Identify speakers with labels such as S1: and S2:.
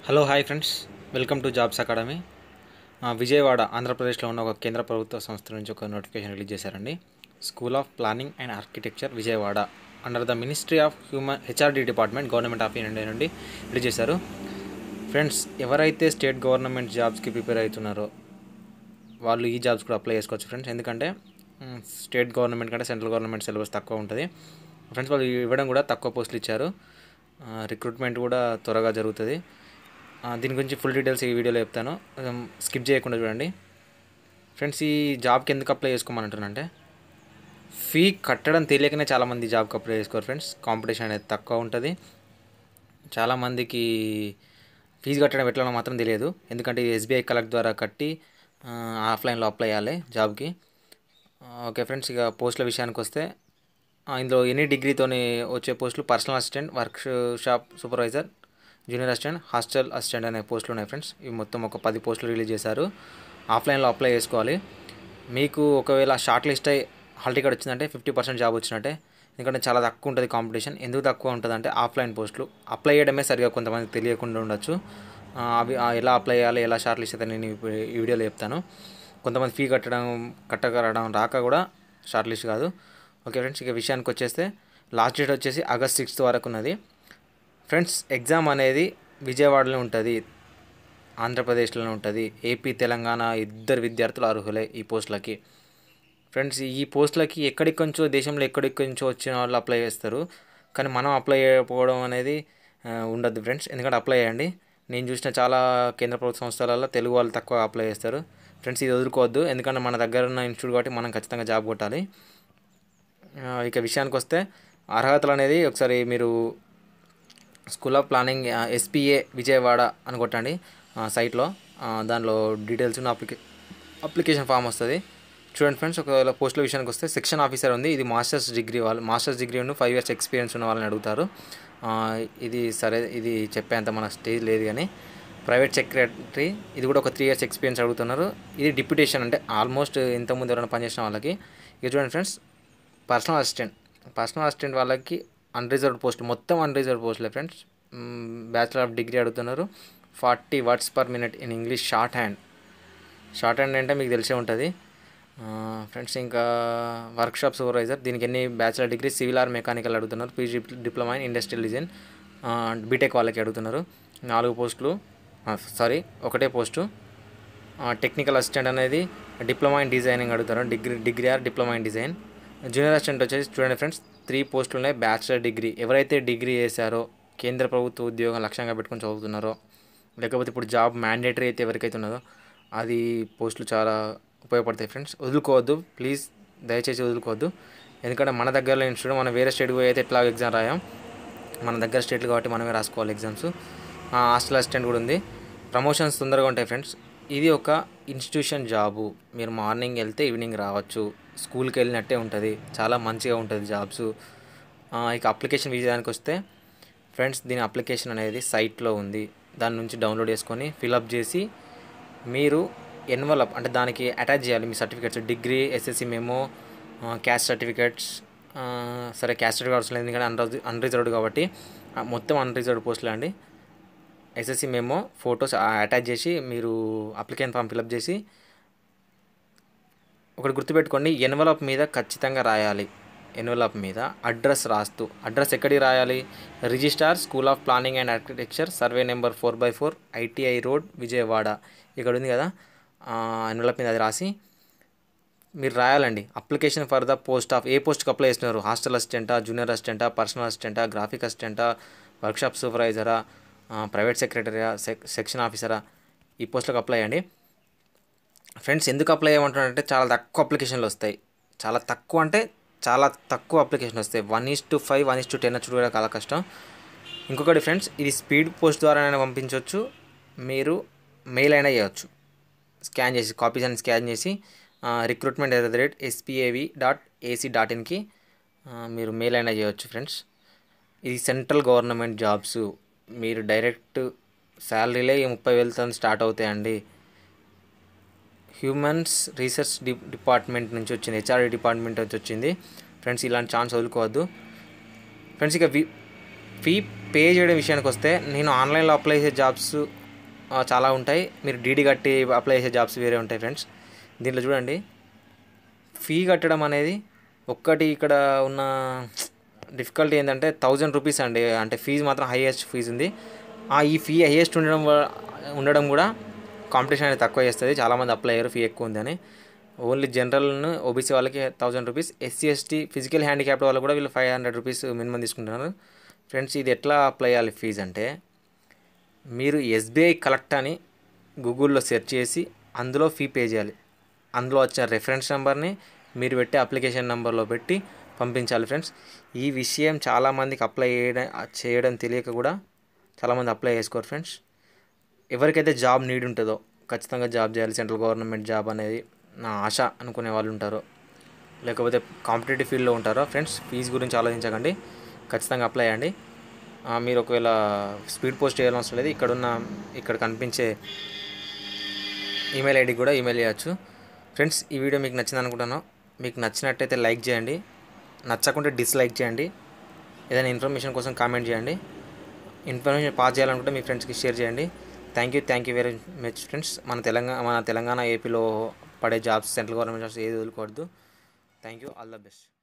S1: hello hi friends welcome to jobs academy ఆ, విజయవాడ ఆంధ్రప్రదేశ్లో ఉన్న ఒక కేంద్ర ప్రభుత్వ సంస్థ నుంచి ఒక నోటిఫికేషన్ రిలీజ్ చేశారండి school of planning and architecture Vijayawada under the ministry of human HRD department government of India నుండి రిలీజ్ చేశారు ఫ్రెండ్స్ ఎవరైతే స్టేట్ గవర్నమెంట్ జాబ్స్కి ప్రిపేర్ అవుతున్నారో వాళ్ళు ఈ జాబ్స్ కూడా అప్లై చేసుకోవచ్చు ఫ్రెండ్స్ ఎందుకంటే మ్, స్టేట్ గవర్నమెంట్ కంటే సెంట్రల్ గవర్నమెంట్ సిలబస్ తక్కువ ఉంటుంది ఫ్రెండ్స్ వాళ్ళు ఇవ్వడం కూడా తక్కువ పోస్టులు ఇచ్చారు ఆ, రిక్రూట్మెంట్ కూడా త్వరగా జరుగుతుంది ఆ, దీని గురించి ఫుల్ డీటెయిల్స్ ఈ వీడియోలో చెప్తాను ఉమ్, స్కిప్ చేయకుండా చూడండి ఫ్రెండ్స్ ఈ జాబ్కి ఎందుకు అప్లై చేసుకోమనంటున్నానంటే ఫీ కట్టడం తెలియకనే చాలామంది జాబ్కి అప్లై చేసుకోరు ఫ్రెండ్స్ కాంపిటీషన్ అనేది తక్కువ ఉంటుంది చాలామందికి ఫీజు కట్టడం ఎట్లా మాత్రం తెలియదు ఎందుకంటే ఇది ఎస్బీఐ కలెక్ట్ ద్వారా కట్టి ఆ, ఆఫ్లైన్లో అప్లై చేయాలి జాబ్కి ఆ, ఓకే ఫ్రెండ్స్ ఇక పోస్టుల విషయానికి వస్తే ఆ, ఇందులో ఎనీ డిగ్రీతోని వచ్చే పోస్టులు personal assistant workshop supervisor junior assistant hostel assistant అనే పోస్టులు ఉన్నాయి ఫ్రెండ్స్ ఇవి మొత్తం ఒక పది పోస్టులు రిలీజ్ చేశారు ఆఫ్లైన్లో అప్లై చేసుకోవాలి మీకు ఒకవేళ షార్ట్ లిస్ట్ అయ్యి హాల్ టికెట్ వచ్చిందంటే ఫిఫ్టీ పర్సెంట్ జాబ్ వచ్చినట్టే ఎందుకంటే చాలా తక్కువ ఉంటుంది కాంపిటీషన్ ఎందుకు తక్కువ ఉంటుంది అంటే ఆఫ్లైన్ పోస్టులు అప్లై చేయడమే సరిగా కొంతమందికి తెలియకుండా ఉండొచ్చు ఆ, అవి ఆ, ఎలా అప్లై చేయాలి ఎలా షార్ట్ లిస్ట్ అయితే నేను ఇప్పుడు ఈ వీడియోలో చెప్తాను కొంతమంది ఫీ కట్టడం కట్టగలడం రాక కూడా షార్ట్ లిస్ట్ కాదు ఓకే ఫ్రెండ్స్ ఇక విషయానికి వచ్చేస్తే లాస్ట్ డేట్ వచ్చేసి ఆగస్ట్ సిక్స్త్ వరకు ఉన్నది ఫ్రెండ్స్ ఎగ్జామ్ అనేది విజయవాడలో ఉంటుంది ఆంధ్రప్రదేశ్లోనే ఉంటుంది ఏపీ తెలంగాణ ఇద్దరు విద్యార్థులు అర్హులే ఈ పోస్టులకి ఫ్రెండ్స్ ఈ పోస్టులకి ఎక్కడికి నుంచో దేశంలో ఎక్కడికి నుంచో వచ్చిన వాళ్ళు అప్లై చేస్తారు కానీ మనం అప్లై చేయకపోవడం అనేది ఆ, ఉండదు ఫ్రెండ్స్ ఎందుకంటే అప్లై చేయండి నేను చూసిన చాలా కేంద్ర ప్రభుత్వ సంస్థలలో తెలుగు వాళ్ళు తక్కువ అప్లై చేస్తారు ఫ్రెండ్స్ ఇది వదులుకోవద్దు ఎందుకంటే మన దగ్గర ఉన్న ఇన్స్టిట్యూట్ కాబట్టి మనం ఖచ్చితంగా జాబ్ కొట్టాలి ఆ, ఇక విషయానికి వస్తే అర్హతలు అనేది ఒకసారి మీరు school of planning SPA Vijayawada అని కొట్టండి ఆ, సైట్లో ఆ, దానిలో డీటెయిల్స్ ఉన్న అప్లికే అప్లికేషన్ ఫామ్ వస్తుంది చూడండి ఫ్రెండ్స్ ఒకవేళ పోస్టుల విషయానికి వస్తే సెక్షన్ ఆఫీసర్ ఉంది ఇది మాస్టర్స్ డిగ్రీ వాళ్ళు మాస్టర్స్ డిగ్రీ ఉన్న ఫైవ్ ఇయర్స్ ఎక్స్పీరియన్స్ ఉన్న వాళ్ళని అడుగుతారు ఆ, ఇది సరే ఇది చెప్పేంత మన స్టేజ్ లేదు కానీ ప్రైవేట్ సెక్రటరీ ఇది కూడా ఒక త్రీ ఇయర్స్ ఎక్స్పీరియన్స్ అడుగుతున్నారు ఇది డిప్యూటేషన్ అంటే ఆల్మోస్ట్ ఇంతకుముందు ఎవరైనా పనిచేసిన వాళ్ళకి ఇక చూడండి friends personal assistant personal assistant వాళ్ళకి అన్రిజర్వ్డ్ పోస్ట్ మొత్తం అన్రిజర్వ్డ్ పోస్టులే ఫ్రెండ్స్ బ్యాచిలర్ ఆఫ్ డిగ్రీ అడుగుతున్నారు forty words per minute in English shorthand shorthand అంటే మీకు తెలిసే ఉంటుంది ఫ్రెండ్స్ ఇంకా వర్క్షాప్ సూపర్వైజర్ దీనికి ఎన్ని bachelor degree civil or mechanical అడుగుతున్నారు PG diploma in industrial design BTech వాళ్ళకి అడుగుతున్నారు నాలుగు పోస్టులు సారీ ఒకటే పోస్టు టెక్నికల్ అసిస్టెంట్ అనేది డిప్లొమా ఇన్ డిజైనింగ్ అడుగుతారు degree degree or diploma in design junior assistant వచ్చేసి చూడండి ఫ్రెండ్స్ త్రీ పోస్టులు ఉన్నాయి బ్యాచిలర్ డిగ్రీ ఎవరైతే డిగ్రీ చేశారో కేంద్ర ప్రభుత్వ ఉద్యోగం లక్ష్యంగా పెట్టుకొని చదువుతున్నారో లేకపోతే ఇప్పుడు జాబ్ మ్యాండేటరీ అయితే ఎవరికైతే ఉన్నదో అది పోస్టులు చాలా ఉపయోగపడతాయి ఫ్రెండ్స్ వదులుకోవద్దు ప్లీజ్ దయచేసి వదులుకోవద్దు ఎందుకంటే మన దగ్గరలో ఇన్స్టిట్యూట్ మనం వేరే స్టేట్కి పోయి అయితే ఎట్లా ఎగ్జామ్ రాయాం మన దగ్గర స్టేట్లు కాబట్టి మనమే రాసుకోవాలి ఎగ్జామ్స్ హాస్టల్ అసిస్టెంట్ కూడా ఉంది ప్రమోషన్స్ తొందరగా ఉంటాయి ఫ్రెండ్స్ ఇది ఒక ఇన్స్టిట్యూషన్ జాబు మీరు మార్నింగ్ వెళ్తే ఈవినింగ్ రావచ్చు స్కూల్కి వెళ్ళినట్టే ఉంటుంది చాలా మంచిగా ఉంటుంది జాబ్స్ ఇక అప్లికేషన్ విజయానికి వస్తే ఫ్రెండ్స్ దీని అప్లికేషన్ అనేది సైట్లో ఉంది దాని నుంచి డౌన్లోడ్ చేసుకొని ఫిలప్ చేసి మీరు ఎన్వలప్ అంటే దానికి అటాచ్ చేయాలి మీ certificates degree SSC memo caste certificates సరే క్యాస్ట్ సర్టిఫికేట్ అవసరం లేదు ఎందుకంటే అన్రిజ అన్రిజర్వ్డ్ కాబట్టి ఆ, మొత్తం అన్రిజర్వ్డ్ పోస్టులే అండి ఎస్ఎస్సి మెమో ఫొటోస్ అటాచ్ చేసి మీరు అప్లికేషన్ ఫామ్ ఫిలప్ చేసి ఒకటి గుర్తుపెట్టుకోండి ఎన్వలప్ మీద ఖచ్చితంగా రాయాలి ఎన్వలప్ మీద అడ్రస్ రాస్తూ అడ్రస్ ఎక్కడికి రాయాలి registrar school of planning and architecture survey number four by four ITI road Vijayawada ఇక్కడ ఉంది కదా ఎన్వలప్ మీద అది రాసి మీరు రాయాలండి application for the post of ఏ పోస్ట్కి అప్లై చేస్తున్నారు హాస్టల్ అసిస్టెంటా జూనియర్ అసిస్టెంటా పర్సనల్ అసిస్టెంటా గ్రాఫిక్ అసిస్టెంటా వర్క్షాప్ సూపర్వైజరా ప్రైవేట్ సెక్రటరీయా సెక్ సెక్షన్ ఆఫీసరా ఈ పోస్టులకు అప్లై చేయండి ఫ్రెండ్స్ ఎందుకు అప్లై చేయమంటున్నారంటే చాలా తక్కువ అప్లికేషన్లు వస్తాయి చాలా తక్కువ అంటే చాలా తక్కువ అప్లికేషన్ వస్తాయి one is to five one is to ten వచ్చి కూడా చాలా కష్టం ఇంకొకటి ఫ్రెండ్స్ ఇది స్పీడ్ పోస్ట్ ద్వారా పంపించవచ్చు మీరు మెయిల్ అయినా చేయవచ్చు స్కాన్ చేసి కాపీస్ అని స్కాన్ చేసి recruitment at the rate SPAV dot AC dot ఇన్కి మీరు మెయిల్ అయినా చేయవచ్చు ఫ్రెండ్స్ ఇది సెంట్రల్ గవర్నమెంట్ జాబ్స్ మీరు డైరెక్ట్ శాలరీలే ఈ ముప్పై వేలతో స్టార్ట్ అవుతాయండి హ్యూమన్స్ రీసెర్చ్ డి డిపార్ట్మెంట్ నుంచి వచ్చింది హెచ్ఆర్డి డిపార్ట్మెంట్ నుంచి వచ్చింది ఫ్రెండ్స్ ఇలాంటి ఛాన్స్ వదులుకోవద్దు ఫ్రెండ్స్ ఇక వి ఫీ పే చేయడం విషయానికి వస్తే నేను ఆన్లైన్లో అప్లై చేసే జాబ్స్ ఆ, చాలా ఉంటాయి మీరు డీడీ కట్టి అప్లై చేసే జాబ్స్ వేరే ఉంటాయి ఫ్రెండ్స్ దీంట్లో చూడండి ఫీ కట్టడం అనేది ఒక్కటి ఇక్కడ ఉన్న డిఫికల్టీ ఏంటంటే థౌజండ్ రూపీస్ అండి అంటే ఫీజు మాత్రం హైయెస్ట్ ఫీజు ఉంది ఆ ఈ ఫీ హైయెస్ట్ ఉండడం వ- ఉండడం కూడా కాంపిటీషన్ అనేది తక్కువ చేస్తుంది చాలామంది అప్లై అయ్యారు ఫీ ఎక్కువ ఉందని ఓన్లీ జనరల్ను ఓబీసీ వాళ్ళకి thousand rupees SC ST physical handicapped వాళ్ళు కూడా వీళ్ళు ఫైవ్ హండ్రెడ్ రూపీస్ మినిమం తీసుకుంటున్నారు ఫ్రెండ్స్ ఇది ఎట్లా అప్లై చేయాలి ఫీజు అంటే మీరు ఎస్బీఐ కలెక్ట్ అని గూగుల్లో సెర్చ్ చేసి అందులో ఫీ పే చేయాలి అందులో వచ్చిన రెఫరెన్స్ నెంబర్ని మీరు పెట్టే అప్లికేషన్ నెంబర్లో పెట్టి పంపించాలి ఫ్రెండ్స్ ఈ విషయం చాలామందికి అప్లై చేయడం చేయడం తెలియక కూడా చాలామంది అప్లై చేసుకోరు ఫ్రెండ్స్ ఎవరికైతే జాబ్ నీడ్ ఉంటుందో ఖచ్చితంగా జాబ్ చేయాలి సెంట్రల్ గవర్నమెంట్ జాబ్ అనేది నా ఆశ అనుకునే వాళ్ళు ఉంటారో లేకపోతే కాంపిటేటివ్ ఫీల్డ్లో ఉంటారో ఫ్రెండ్స్ ఫీజు గురించి ఆలోచించకండి ఖచ్చితంగా అప్లై అయ్యండి ఆ, మీరు ఒకవేళ స్పీడ్ పోస్ట్ చేయాల్సిన అవసరం లేదు ఇక్కడున్న ఇక్కడ కనిపించే ఈమెయిల్ ఐడికి కూడా ఈమెయిల్ చేయొచ్చు ఫ్రెండ్స్ ఈ వీడియో మీకు నచ్చింది అనుకుంటాను మీకు నచ్చినట్టయితే లైక్ చేయండి నచ్చకుంటే డిస్లైక్ చేయండి ఏదైనా ఇన్ఫర్మేషన్ కోసం కామెంట్ చేయండి ఇన్ఫర్మేషన్ పాస్ చేయాలనుకుంటే మీ ఫ్రెండ్స్కి షేర్ చేయండి thank you thank you very much friends మన తెలంగాణ మన తెలంగాణ ఏపీలో పడే జాబ్స్ సెంట్రల్ గవర్నమెంట్ జాబ్స్ ఏది వదులుకోవద్దు thank you all the best